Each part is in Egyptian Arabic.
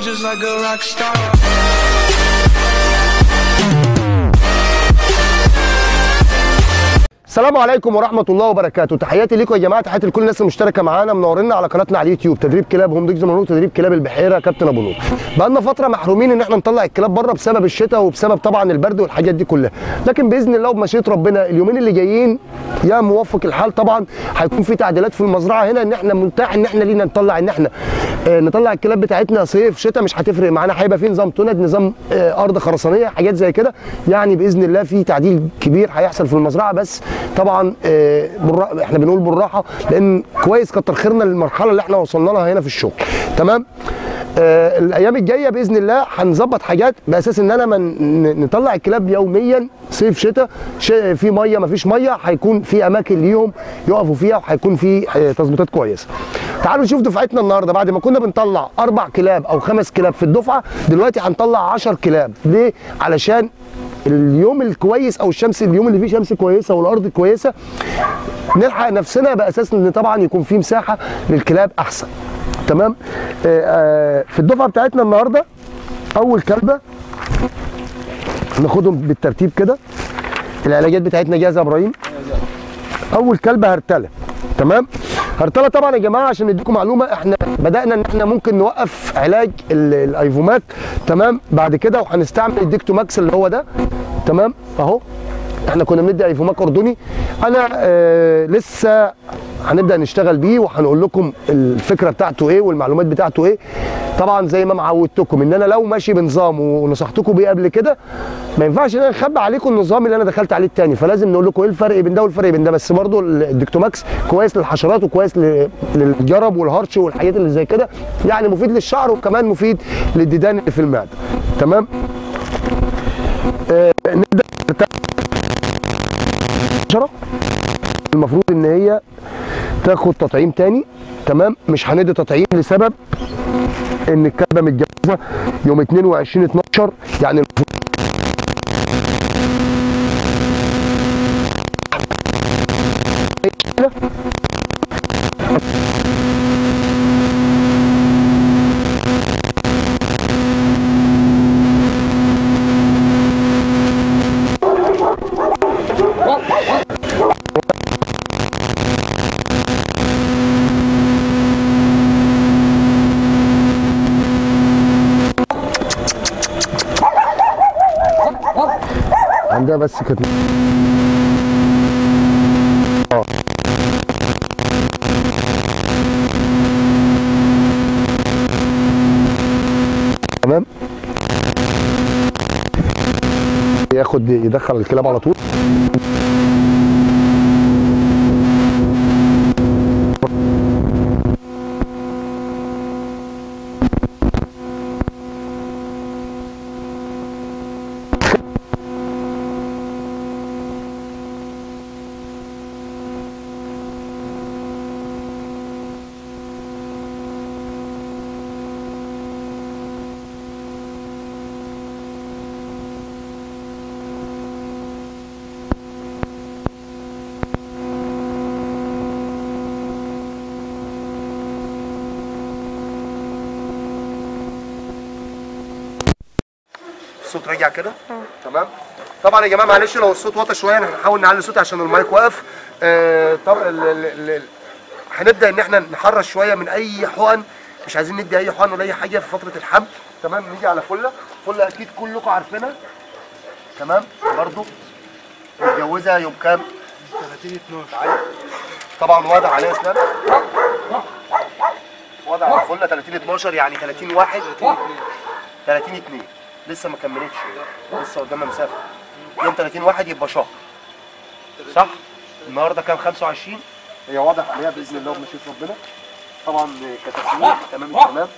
just like a rock star. السلام عليكم ورحمه الله وبركاته تحياتي لكم يا جماعه تحياتي لكل الناس المشتركه معانا منورينا على قناتنا على اليوتيوب تدريب كلاب هوم ديجز منور تدريب كلاب البحيره كابتن ابو نور بقالنا فتره محرومين ان احنا نطلع الكلاب بره بسبب الشتاء وبسبب طبعا البرد والحاجات دي كلها لكن باذن الله وبمشيئه ربنا اليومين اللي جايين يا موفق الحال طبعا هيكون في تعديلات في المزرعه هنا ان احنا متاح ان احنا لينا نطلع ان احنا آه، نطلع الكلاب بتاعتنا صيف شتاء مش هتفرق معانا هيبقى في نظام تند نظام آه، ارض خرسانيه حاجات زي كده يعني باذن الله في تعديل كبير هيحصل في المزرعه بس طبعا آه، بالرا- احنا بنقول بالراحه لان كويس كتر خيرنا للمرحله اللي احنا وصلنا لها هنا في الشغل تمام آه، الايام الجايه باذن الله هنظبط حاجات باساس ان انا من نطلع الكلاب يوميا صيف شتاء ش- في ميه مفيش ميه هيكون في اماكن ليهم يقفوا فيها وهيكون في آه، تظبيطات كويسه تعالوا نشوف دفعتنا النهارده بعد ما كنا بنطلع اربع كلاب او خمس كلاب في الدفعه دلوقتي هنطلع 10 كلاب ليه علشان اليوم الكويس او الشمس اليوم اللي فيه شمس كويسه والارض كويسه نلحق نفسنا باساس ان طبعا يكون في مساحه للكلاب احسن تمام آه، آه، في الدفعه بتاعتنا النهارده اول كلبه ناخدهم بالترتيب كده العلاجات بتاعتنا جاهزه يا ابراهيم اول كلبه هرتله تمام هرتله طبعا يا جماعه عشان نديكم معلومه احنا بدانا ان احنا ممكن نوقف علاج ال- الايفوماك تمام بعد كده وهنستعمل الديكتو ماكس اللي هو ده تمام اهو احنا كنا بندي ايفوماك اردني انا آه لسه هنبدا نشتغل بيه وهنقول لكم الفكره بتاعته ايه والمعلومات بتاعته ايه طبعا زي ما معودتكم ان انا لو ماشي بنظام ونصحتكم بيه قبل كده ما ينفعش ان انا اخبي عليكم النظام اللي انا دخلت عليه التاني فلازم نقول لكم ايه الفرق بين ده والفرق بين ده بس برضو الدكتوماكس كويس للحشرات وكويس ل- للجرب والهرش والحاجات اللي زي كده يعني مفيد للشعر وكمان مفيد للديدان اللي في المعده تمام آه نبدا الحشره المفروض ان هي تاخد تطعيم تاني تمام مش هندي تطعيم لسبب ان الكلبه متجوزه يوم 22 12 يعني المفروض عندها بس كانت اه تمام ياخد يدخل الكلاب على طول الصوت رجع كده تمام طبعا يا جماعه معلش لو الصوت واطي شويه احنا هنحاول نعلي الصوت عشان المايك واقف آه طب ال- ال- ال- هنبدا ان احنا نحرش شويه من اي حقن مش عايزين ندي اي حقن ولا اي حاجه في فتره الحمل تمام نيجي على فله فله اكيد كلكم عارفينها تمام برضو متجوزه يوم كام 30 12 طبعا وضع عليها اسنان وضع الفله 30 12 يعني 30 واحد 30 2 لسه ما كملتش لسه قدامها مسافه يوم 30 واحد يبقى شهر صح النهارده كام 25 هي واضح عليها باذن الله وبمشيئه ربنا طبعا كتسويق تمام تمام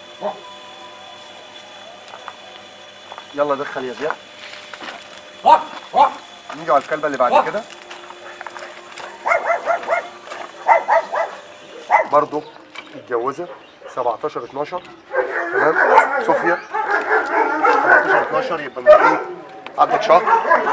يلا دخل يا زياد نيجي على الكلبه اللي بعد كده برضه متجوزه 17 12 تمام صوفيا 17 12 يبقى المفروض عندك شهر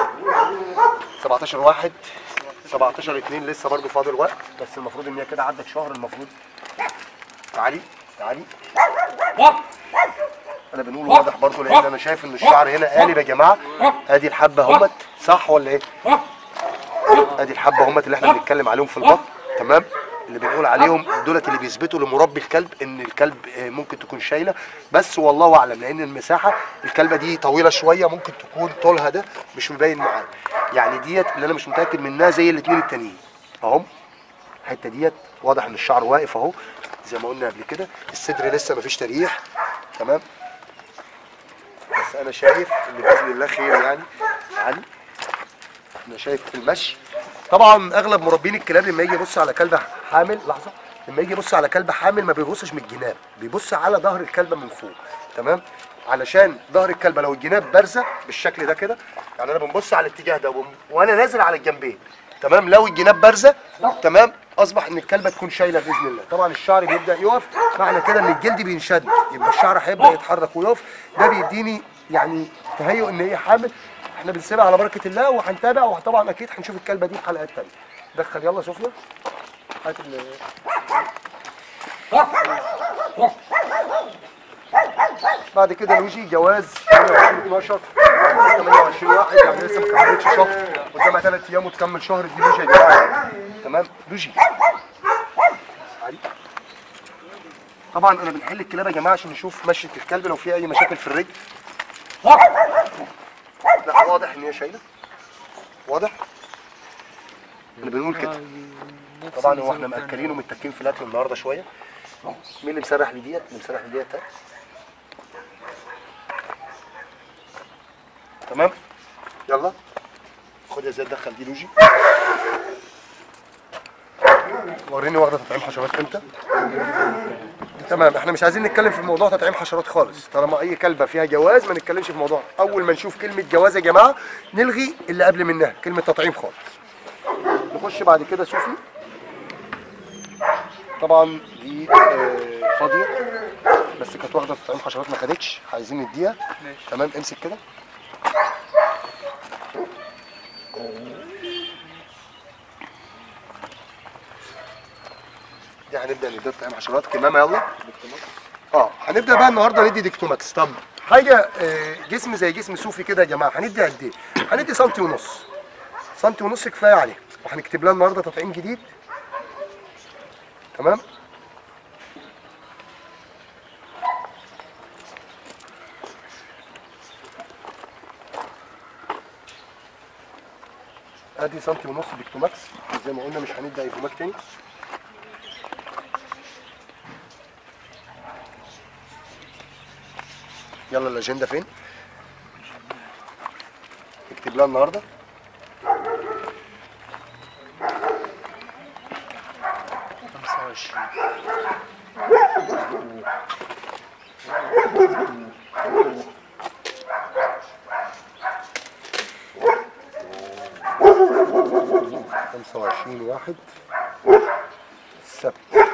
17 واحد 17 2 لسه برضه فاضل وقت بس المفروض ان هي كده عندك شهر المفروض تعالي تعالي انا بنقول واضح برضو لان انا شايف ان الشعر هنا قالب يا جماعه ادي الحبه اهمت صح ولا ايه ادي الحبه اهمت اللي احنا بنتكلم عليهم في البطن تمام اللي بنقول عليهم دولت اللي بيثبتوا لمربي الكلب ان الكلب آه، ممكن تكون شايله بس والله اعلم لان المساحه الكلبه دي طويله شويه ممكن تكون طولها ده مش مبين معايا يعني ديت اللي انا مش متاكد منها زي الاثنين التانيين اهم الحته ديت واضح ان الشعر واقف اهو زي ما قلنا قبل كده الصدر لسه مفيش تريح تمام بس انا شايف ان باذن الله خير يعني علي انا شايف في المشي طبعا اغلب مربين الكلاب لما يجي يبص على كلب حامل لحظه لما يجي يبص على كلب حامل ما بيبصش من الجناب بيبص على ظهر الكلبه من فوق تمام علشان ظهر الكلبه لو الجناب بارزه بالشكل ده كده يعني انا بنبص على الاتجاه ده وبن- وانا نازل على الجنبين تمام لو الجناب بارزه تمام اصبح ان الكلبه تكون شايله باذن الله طبعا الشعر بيبدا يقف معنى كده ان الجلد بينشد يبقى الشعر هيبدا يتحرك ويقف ده بيديني يعني تهيؤ ان هي حامل احنا بنسيبها على بركه الله وهنتابع وطبعا اكيد هنشوف الكلبه دي في حلقات تانيه دخل يلا شوفنا هات ال- بعد كده لوجي جواز 28 12 28 واحد يعني لسه ما كملتش شهر قدامها ثلاث ايام وتكمل شهر دي لوجي يا جماعه تمام لوجي علي. طبعا انا بنحل الكلاب يا جماعه عشان نشوف مشيه الكلب لو في اي مشاكل في الرجل لا واضح ان هي شايله واضح اللي بنقول كده طبعا هو احنا مأكلين ومتكين في الاكل النهارده شويه مين اللي مسرح لي ديت اللي مسرح لي ديت ده؟ تمام يلا خد يا زياد دخل دي لوجي وريني واخده تطعيم حشرات امتى تمام احنا مش عايزين نتكلم في موضوع تطعيم حشرات خالص طالما اي كلبه فيها جواز ما نتكلمش في موضوع اول ما نشوف كلمه جواز يا جماعه نلغي اللي قبل منها كلمه تطعيم خالص نخش بعد كده شوفي طبعا دي آه، فاضيه بس كانت واخده تطعيم حشرات ما خدتش عايزين نديها تمام امسك كده دي هنبدا ندي تطعيم حشرات كمامه يلا اه هنبدا بقى النهارده ندي ديكتوماكس طب حاجه آه، جسم زي جسم صوفي كده يا جماعه هندي قد ايه؟ هندي سنتي ونص سنتي ونص كفايه عليه وهنكتب لها النهارده تطعيم جديد تمام ادي سنتي ونص ديكتوماكس زي ما قلنا مش هندي ايفوماك تاني يلا الاجنده فين نكتب لها النهارده خمسة وعشرين واحد السبت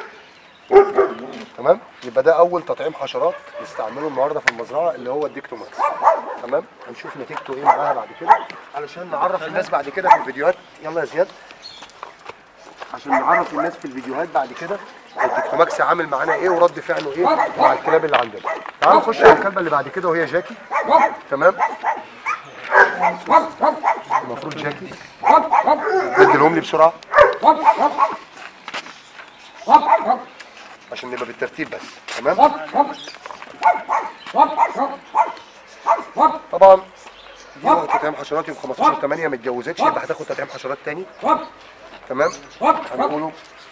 تمام يبقى ده اول تطعيم حشرات نستعمله النهارده في المزرعه اللي هو الديكتوماكس تمام هنشوف نتيجته ايه معاها بعد كده علشان نعرف الناس بعد كده في الفيديوهات يلا يا زياد عشان نعرف الناس في الفيديوهات بعد كده الديكتوماكس عامل معانا ايه ورد فعله ايه مع الكلاب اللي عندنا تعالوا نخش على الكلبه اللي بعد كده وهي جاكي تمام المفروض جاكي اديلهم لي بسرعه عشان نبقى بالترتيب بس تمام طبعا دي واخدة تطعيم حشرات يوم 15 8 ما اتجوزتش يبقى هتاخد تطعيم حشرات تاني تمام هنقوله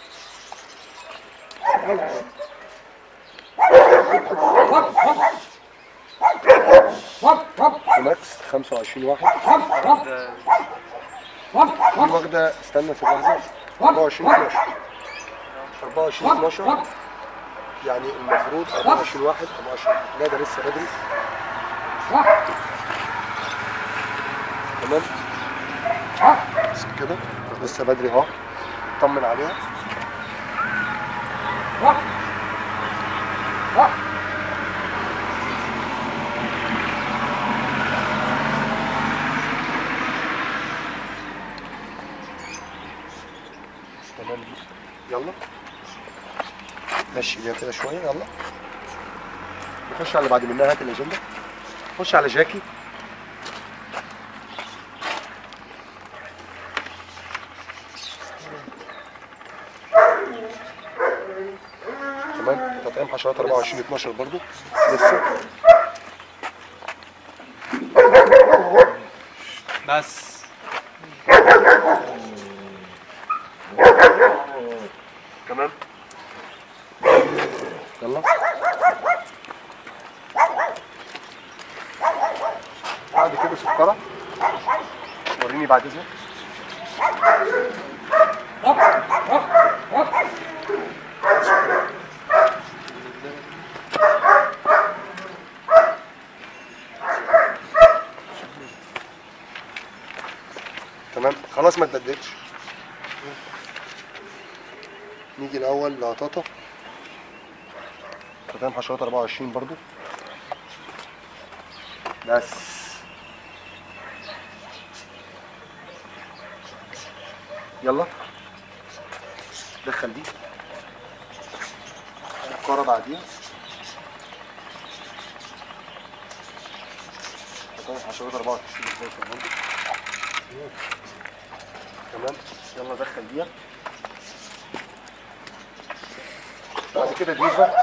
ماكس 25 واحد دي واخده استنى في لحظه 24 12 24 12 يعني المفروض 24 واحد 24 لا ده لسه بدري تمام بس كده لسه بدري اهو اطمن عليها تمام يلا مشي بيها كده شويه يلا نخش على اللي بعد منها هات الاجنده خش على جاكي تمام تطعيم حشرات 24 12 برضو لسه بس تمام يلا بعد كده سكرة وريني بعد اذنك تمام خلاص ما تبدلش نيجي الاول لقطاطا تمام حشرات 24 برضو بس يلا دخل دي الكرة بعديها تمام حشرات 24 ازاي برضو تمام يلا دخل دي بعد كده ديفا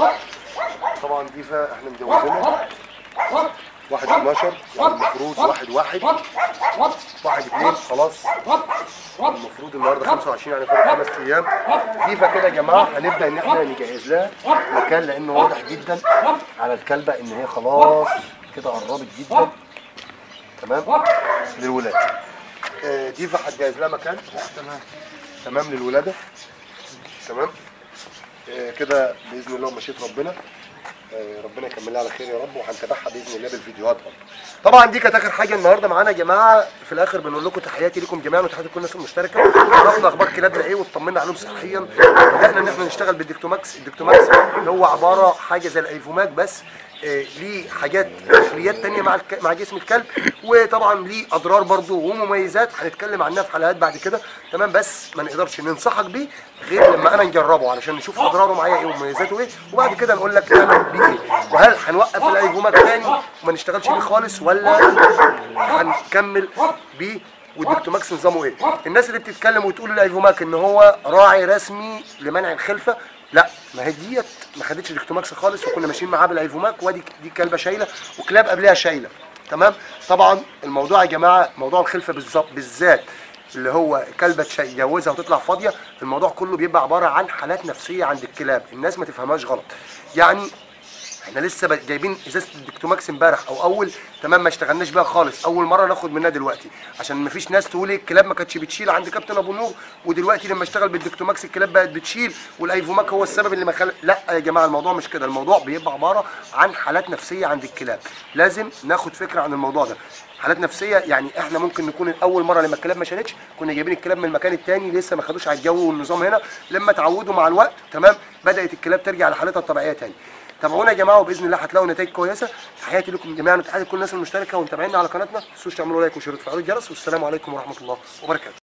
طبعا ديفا احنا مجوزينها واحد 12 يعني المفروض واحد واحد واحد اتنين خلاص المفروض النهارده 25 يعني فاضل خمس ايام ديفا كده يا جماعه هنبدا ان احنا نجهز لها مكان لانه واضح جدا على الكلبه ان هي خلاص كده قربت جدا تمام للولاده آه، ديفا هتجهز لها مكان تمام تمام للولاده تمام آه، كده باذن الله ومشيئه ربنا آه، ربنا يكملها على خير يا رب وهنتابعها باذن الله بالفيديوهات برضه طبعا دي كانت اخر حاجه النهارده معانا يا جماعه في الاخر بنقول لكم تحياتي لكم جميعا وتحياتي لكل الناس المشتركه عرفنا اخبار كلابنا ايه واطمنا عليهم صحيا بدانا ان احنا نشتغل بالدكتوماكس الدكتوماكس اللي هو عباره حاجه زي الايفوماك بس آه، ليه حاجات داخليات تانية مع الك... مع جسم الكلب وطبعا ليه اضرار برضو ومميزات هنتكلم عنها في حلقات بعد كده تمام بس ما نقدرش ننصحك بيه غير لما انا نجربه علشان نشوف اضراره معايا ايه ومميزاته ايه وبعد كده نقول لك نعمل بيه ايه وهل هنوقف الايفوماك تاني وما نشتغلش بيه خالص ولا هنكمل بيه والدكتوماكس نظامه ايه الناس اللي بتتكلم وتقول الايفوماك ان هو راعي رسمي لمنع الخلفه لا ما هي ديت ما خدتش دكتوماكس خالص وكنا ماشيين معاه بالايفوماك وادي دي كلبه شايله وكلاب قبلها شايله تمام طبعا الموضوع يا جماعه موضوع الخلفه بالظبط بالذات اللي هو كلبه تجوزها وتطلع فاضيه الموضوع كله بيبقى عباره عن حالات نفسيه عند الكلاب الناس ما تفهمهاش غلط يعني احنا لسه بقى جايبين ازازه الدكتوماكس امبارح او اول تمام ما اشتغلناش بيها خالص اول مره ناخد منها دلوقتي عشان ما فيش ناس تقول ايه الكلاب ما كانتش بتشيل عند كابتن ابو نور ودلوقتي لما اشتغل بالدكتوماكس الكلاب بقت بتشيل والايفوماك هو السبب اللي ما خل... لا يا جماعه الموضوع مش كده الموضوع بيبقى عباره عن حالات نفسيه عند الكلاب لازم ناخد فكره عن الموضوع ده حالات نفسيه يعني احنا ممكن نكون اول مره لما الكلاب ما شالتش كنا جايبين الكلاب من المكان التاني لسه ما خدوش على الجو والنظام هنا لما اتعودوا مع الوقت تمام بدات الكلاب ترجع لحالتها الطبيعيه تاني تابعونا يا جماعه وباذن الله هتلاقوا نتائج كويسه تحياتي لكم جميعا وتحياتي لكل الناس المشتركه ومتابعينا على قناتنا ما تنسوش تعملوا لايك وشير وتفعلوا الجرس والسلام عليكم ورحمه الله وبركاته